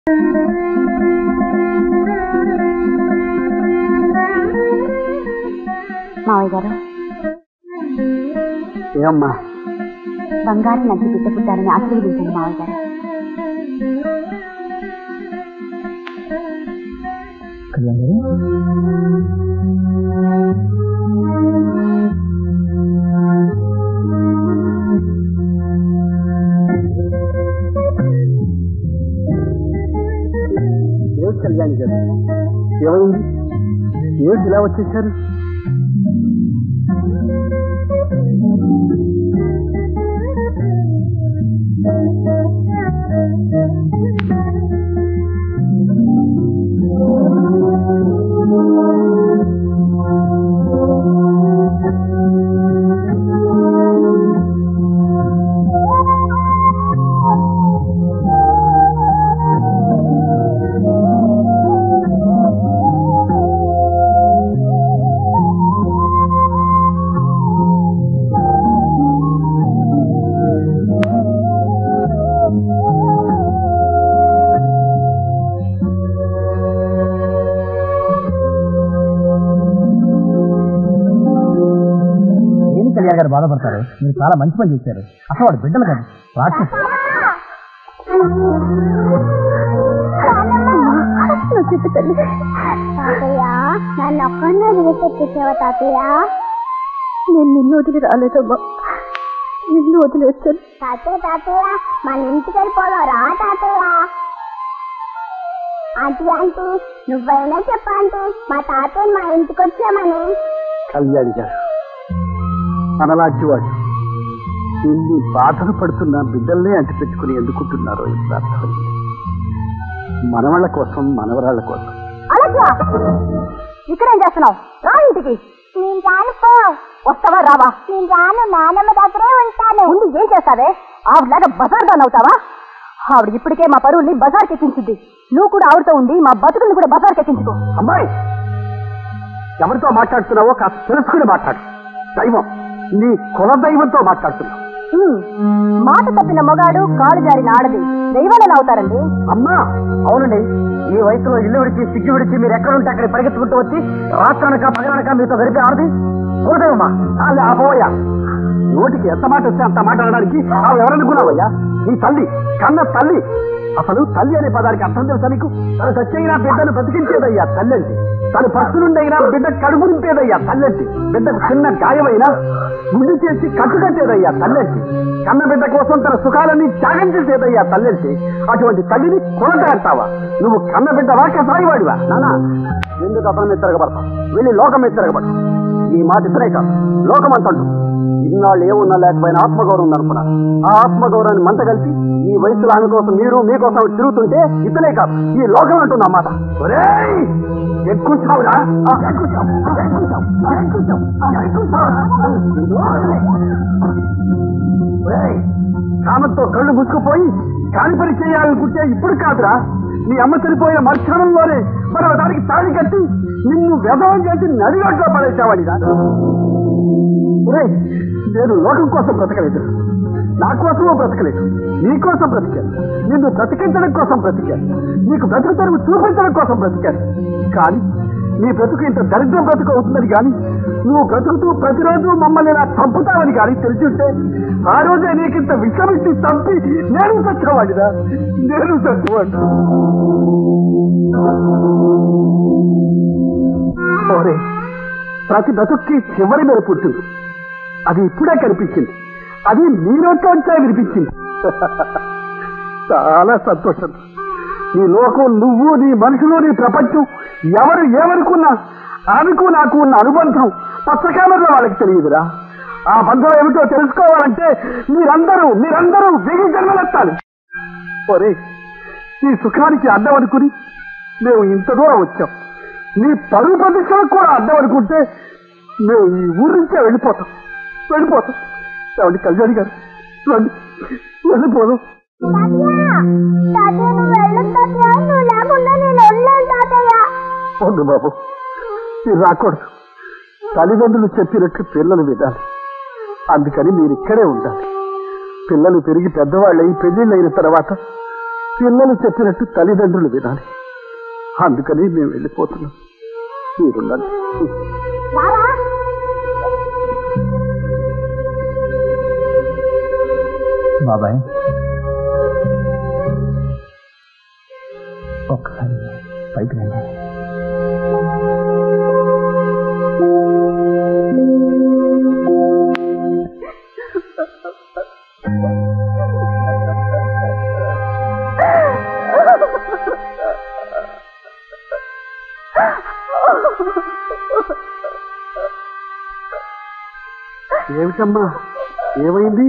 మావయ్య గారు ఏమ్మా బంగారం నచ్చి బిడ్డ పుట్టాలని ఆశీర్వదించండి మావయ్య గారు కళ్యాణ్ గారు ఏమిటి కళ్యాణ్ గారు ఏమైంది ఏమిటి ఇలా వచ్చేసారు ఏమి కళ్యాణ్ గారు బాధపడతారు మీరు చాలా మంచి పని చేశారు అసలు వాడు బిడ్డలు కాదు రాక్షసు తాతయ్య నన్ను ఒక్కడిని వదిలిపెట్టేసావా తాతయ్య నేను నిన్ను వదిలి రాలేదమ్మా నిన్ను వదిలి వచ్చాను తాతయ్య తాతయ్య మన ఇంటికి వెళ్ళిపోదాం రా తాతయ్య ఆంటీ ఆంటీ నువ్వైనా చెప్పండి మా తాతయ్య మా ఇంటికి వచ్చామని కళ్యాణ్ గారు మనలాంటి వాడు ఇన్ని బాధలు పడుతున్న బిడ్డల్నే అంటి పెట్టుకుని ఎందుకుంటున్నారో ఇప్పుడు అర్థమైంది మనవాళ్ళ కోసం మనవరాళ్ళ కోసం అలాగా ఇక్కడేం చేస్తున్నావు రా ఇంటికి నేను రాను పో వస్తావా రావా నేను రాను నానమ్మ దగ్గరే ఉంటాను ముందు ఏం చేస్తావే ఆవిడలాగా బజార్ దాన్ అవుతావా ఆవిడ ఇప్పటికే మా పరువుల్ని బజార్కి ఎక్కించింది నువ్వు కూడా ఆవిడతో ఉండి మా బతుకుల్ని కూడా బజార్కి ఎక్కించుకో అమ్మాయి ఎవరితో మాట్లాడుతున్నావో కాస్త తెలుసుకుని మాట్లాడు దైవం నీ కుల దైవంతో మాట్లాడుతున్నావు హ్మ్. మాట తప్పిన మొగాడు కాలు జారిన ఆడది దైవాలను అవుతారండి అమ్మా అవునండి ఈ వయసులో ఇల్లు విడిచి సిగ్గు విడిచి మీరు ఎక్కడుంటే అక్కడ పరిగెత్తుకుంటూ వచ్చి రాత్రనక పగలనక మీతో గడిపే ఆడది చూడమ్మా అలా ఆపోయా నోటికి ఎంత మాట వస్తే అంత మాట అనడానికి ఆమె ఎవరనుకున్నావయ్యా నీ తల్లి కన్న తల్లి అసలు తల్లి అనే పదానికి అర్థం తెలుసా నీకు తను చచ్చైనా బిడ్డను బ్రతికించేదయ్యా తల్లి అంటే తను పస్తులుండైనా బిడ్డ కడుపు నింపేదయ్యా తల్లెట్టి బిడ్డకు చిన్న గాయమైనా గుండు చేసి కట్టుకట్టేదయ్యా తల్లెట్టి కన్న బిడ్డ కోసం తన సుఖాలన్నీ త్యాగం చేసేదయ్యా తల్లెట్టి అటువంటి తల్లిని కొనట అంటావా నువ్వు కన్న బిడ్డ వాక్య సాయివాడివా నానా ఎందుకు అతని మీద తిరగబడతావు వెళ్ళి లోకం మీద తిరగబడు ఈ మాట ఇద్దరే కాదు లోకం అంటాడు ఇన్నాళ్ళు ఏమున్నా లేకపోయినా ఆత్మగౌరవం ఉందనుకున్నా ఆ ఆత్మగౌరవాన్ని మంట కలిపి ఈ వయసులో ఆమె కోసం మీరు మీకోసం తిరుగుతుంటే ఇతనే కాదు ఈ లోకం అంటున్నా మాట ఒరేయ్! ఎక్కువ చావురా ఎక్కువ చావు, ఎక్కువ చావు, ఎక్కువ చావు, ఎక్కువ చావు. ఒరేయ్! కామంతో కళ్ళు మూసుకుపోయి కాని పని చేయాలనుకుంటే ఇప్పుడు కాదురా నీ అమ్మ చనిపోయిన మరుక్షణంలోనే మరో దానికి తాళి కట్టి నిన్ను వ్యధవం చేసి నడిగట్లో పడేసావాడిరా ఒరేయ్, నేను లోకం కోసం బ్రతకలేదు నా కోసమూ బ్రతకలేదు నీ కోసం బ్రతికాను నిన్ను బ్రతికించడం కోసం బ్రతికాను నీకు బ్రతుకు తెరువు చూపించడం కోసం బ్రతికాను కానీ నీ బ్రతుకు ఇంత దరిద్రం బ్రతుకు అవుతుందని కానీ నువ్వు బ్రతుకుతూ ప్రతిరోజు మమ్మల్ని ఇలా చంపుతావని కానీ తెలిసి ఉంటే ఆ రోజే నీకింత విషమిచ్చి చంపి నేను చచ్చేవాడిరా నేను చచ్చేవాడు ఓరే ప్రతి బ్రతుక్కి చివరి మెరుపు పుట్టింది అది ఇప్పుడే కనిపించింది అది నీ నోట్లోంచే వినిపించింది చాలా సంతోషం నీ లోకం నువ్వు నీ మనుషులు నీ ప్రపంచం ఎవరు ఏమనుకున్నా ఆమెకు నాకు ఉన్న అనుబంధం పచ్చకాలంలో వాళ్ళకి తెలియదురా ఆ బంధం ఏమిటో తెలుసుకోవాలంటే మీరందరూ మీరందరూ వెయ్యి జన్మలెత్తాలి ఒరే నీ సుఖానికి అడ్డం అనుకుని మేము ఇంత దూరం వచ్చాం నీ పరువు ప్రతిష్టలకు కూడా అడ్డం అనుకుంటే మేము ఈ ఊరి నుంచే వెళ్ళిపోతాం వెళ్ళిపోతాం ఏమండి కళ్యాణి గారు రండి వెళ్ళిపోదాం తాతయ్య నువ్వు వెళ్ళు తాతయ్య నువ్వు లేకుండా నేను ఉండలేను తాతయ్య వద్దు బాబు మీరు రాకూడదు తల్లిదండ్రులు చెప్పినట్టు పిల్లలు వినాలి అందుకని మీరు ఇక్కడే ఉండాలి పిల్లలు పెరిగి పెద్దవాళ్ళయి పెళ్లిళ్ళు అయిన తర్వాత పిల్లలు చెప్పినట్టు తల్లిదండ్రులు వినాలి అందుకని మేము వెళ్ళిపోతున్నాం మీరుండండి రారా బాబాయ్ ఒక్కసారి పైకి రండి ఏమిటమ్మా ఏమైంది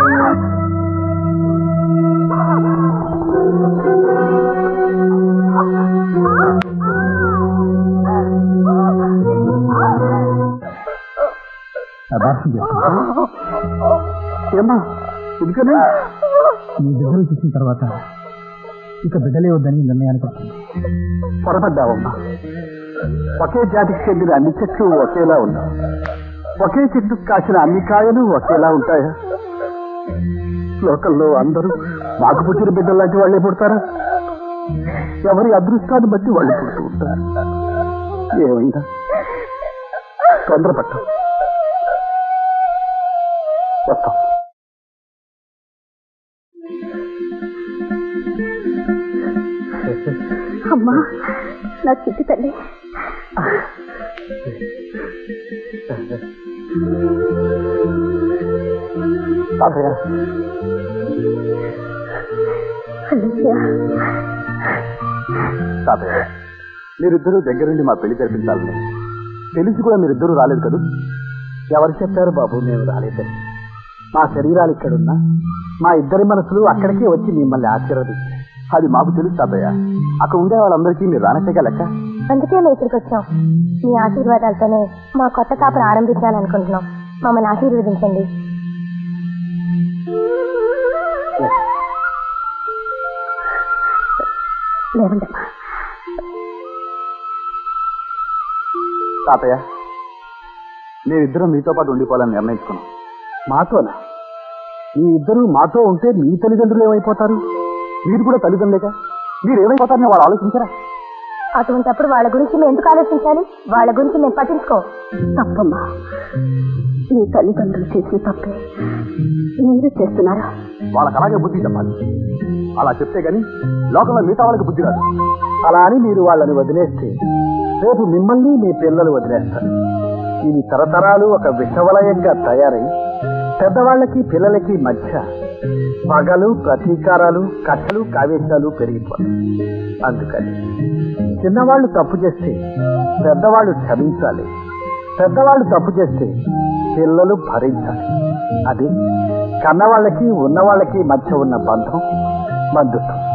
ఏమ్మా ఎందుకని మీ బిడ్డలు చూసిన తర్వాత ఇక బిడ్డలే వద్దని నిర్ణయానికి వచ్చింది పొరపడ్డావమ్మా ఒకే జాతికి చెందిన అన్ని చెట్లు ఒకేలా ఉండవు ఒకే చెట్టు కాసిన అన్ని కాయలు ఒకేలా ఉంటాయా లోకల్లో అందరూ మాకు పుట్టిన బిడ్డలాంటి వాళ్ళే పుడతారా ఎవరి అదృష్టాన్ని బట్టి వాళ్ళు పుడుతూ ఉంటారు ఏమైందా తొందరపట్టాం వస్తాం అమ్మా నా చిట్టి తల్లి తాతయ్య అన్నయ్య తాతయ్య మీరిద్దరూ దగ్గరుండి మా పెళ్లి జరిపించాలని తెలిసి కూడా మీరిద్దరూ రాలేదు కదూ ఎవరు చెప్పారు బాబు మేము రాలేదని మా శరీరాలు ఇక్కడున్నా మా ఇద్దరి మనసులు అక్కడికే వచ్చి మిమ్మల్ని ఆశీర్వదించాయి అది మాకు తెలుసు తాతయ్య అక్కడ ఉండే వాళ్ళందరికీ మీరు రానట్టే లెక్క అందుకే మేము ఇక్కడికి వచ్చాం మీ ఆశీర్వాదాలతోనే మా కొత్త కాపును ఆరంభించాలనుకుంటున్నాం మమ్మల్ని ఆశీర్వదించండి లేవండమ్మా తాతయ్య మేమిద్దరం మీతో పాటు ఉండిపోవాలని నిర్ణయించుకున్నాం మాతోనా మీ ఇద్దరు మాతో ఉంటే మీ తల్లిదండ్రులు ఏమైపోతారు మీరు కూడా తల్లిదండ్రులేక మీరు ఏమైపోతారని వాళ్ళు ఆలోచించరా అటువంటప్పుడు వాళ్ళ గురించి మేము ఎందుకు ఆలోచించాలి వాళ్ళ గురించి మేము పట్టించుకోం తప్పమ్మా మీ తల్లిదండ్రులు చేసిన తప్పే మీరు చేస్తున్నారా వాళ్ళకి అలాగే బుద్ధి చెప్పాలి అలా చెప్తే గాని లోకంలో మిగతా వాళ్ళకి బుద్ధి రాదు అలా అని మీరు వాళ్ళని వదిలేస్తే రేపు మిమ్మల్ని మీ పిల్లలు వదిలేస్తారు ఇది తరతరాలు ఒక విషవలయంగా తయారై పెద్దవాళ్ళకి పిల్లలకి మధ్య పగలు ప్రతీకారాలు కట్టలు కావేశాలు పెరిగిపోతాయి అందుకని చిన్నవాళ్ళు తప్పు చేస్తే పెద్దవాళ్ళు క్షమించాలి పెద్దవాళ్ళు తప్పు చేస్తే పిల్లలు భరించాలి అది కన్నవాళ్ళకి ఉన్నవాళ్ళకి మధ్య ఉన్న బంధం బంధుత్వం